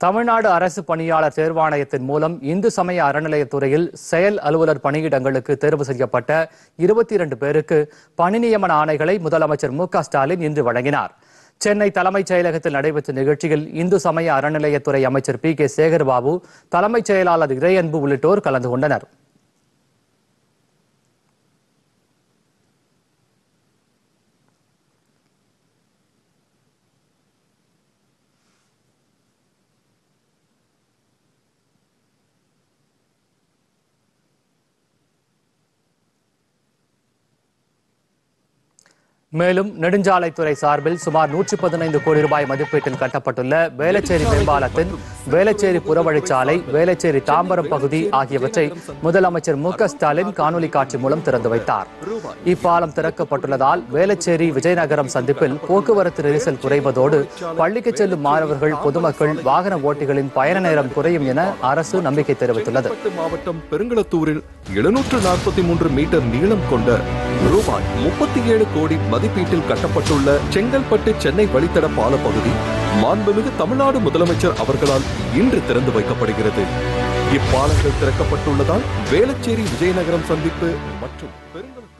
தமிழ்நாடு அரசு பணியாளர் தேர்வாணையத்தின் மூலம் இந்து சமய அறநிலையத்துறையில் செயல் அலுவலர் பணியிடங்களுக்கு தேர்வு செய்யப்பட்ட இருபத்தி இரண்டு பேருக்கு பணி நியமன ஆணைகளை முதலமைச்சர் மு க ஸ்டாலின் இன்று வழங்கினார் சென்னை தலைமைச் செயலகத்தில் நடைபெற்ற நிகழ்ச்சியில் இந்து சமய அறநிலையத்துறை அமைச்சர் பி கே சேகர்பாபு தலைமைச் செயலாளர் இறையன்பு உள்ளிட்டோர் கலந்து கொண்டனர் மேலும் நெடுஞ்சாலைத்துறை சார்பில் சுமார் நூற்றி பதினைந்து கோடி ரூபாய் மதிப்பீட்டில் கட்டப்பட்டுள்ள வேளச்சேரி மேம்பாலத்தின் வேளச்சேரி புறவழிச்சாலை வேளச்சேரி தாம்பரம் பகுதி ஆகியவற்றை முதலமைச்சர் மு க ஸ்டாலின் காணொலி காட்சி மூலம் திறந்து வைத்தார் இப்பாலம் திறக்கப்பட்டுள்ளதால் வேளச்சேரி விஜயநகரம் சந்திப்பில் போக்குவரத்து நெரிசல் குறைவதோடு பள்ளிக்கு செல்லும் மாணவர்கள் பொதுமக்கள் வாகன ஓட்டிகளின் பயண நேரம் குறையும் என அரசு நம்பிக்கை தெரிவித்துள்ளது செங்கல்பட்டு மாவட்டம் பெருங்களத்தூரில் எழுநூற்று நாற்பத்தி மூன்று மீட்டர் நீளம் கொண்ட ரூபாய் முப்பத்தி ஏழு கோடி மதிப்பீட்டில் கட்டப்பட்டுள்ள செங்கல்பட்டு சென்னை வழித்தட பால பகுதி மாண்புமிகு தமிழ்நாடு முதலமைச்சர் அவர்களால் இன்று திறந்து வைக்கப்படுகிறது இப்பாலங்கள் திறக்கப்பட்டுள்ளதால் வேளச்சேரி விஜயநகரம் சந்திப்பு மற்றும் பெருங்களத்தூர்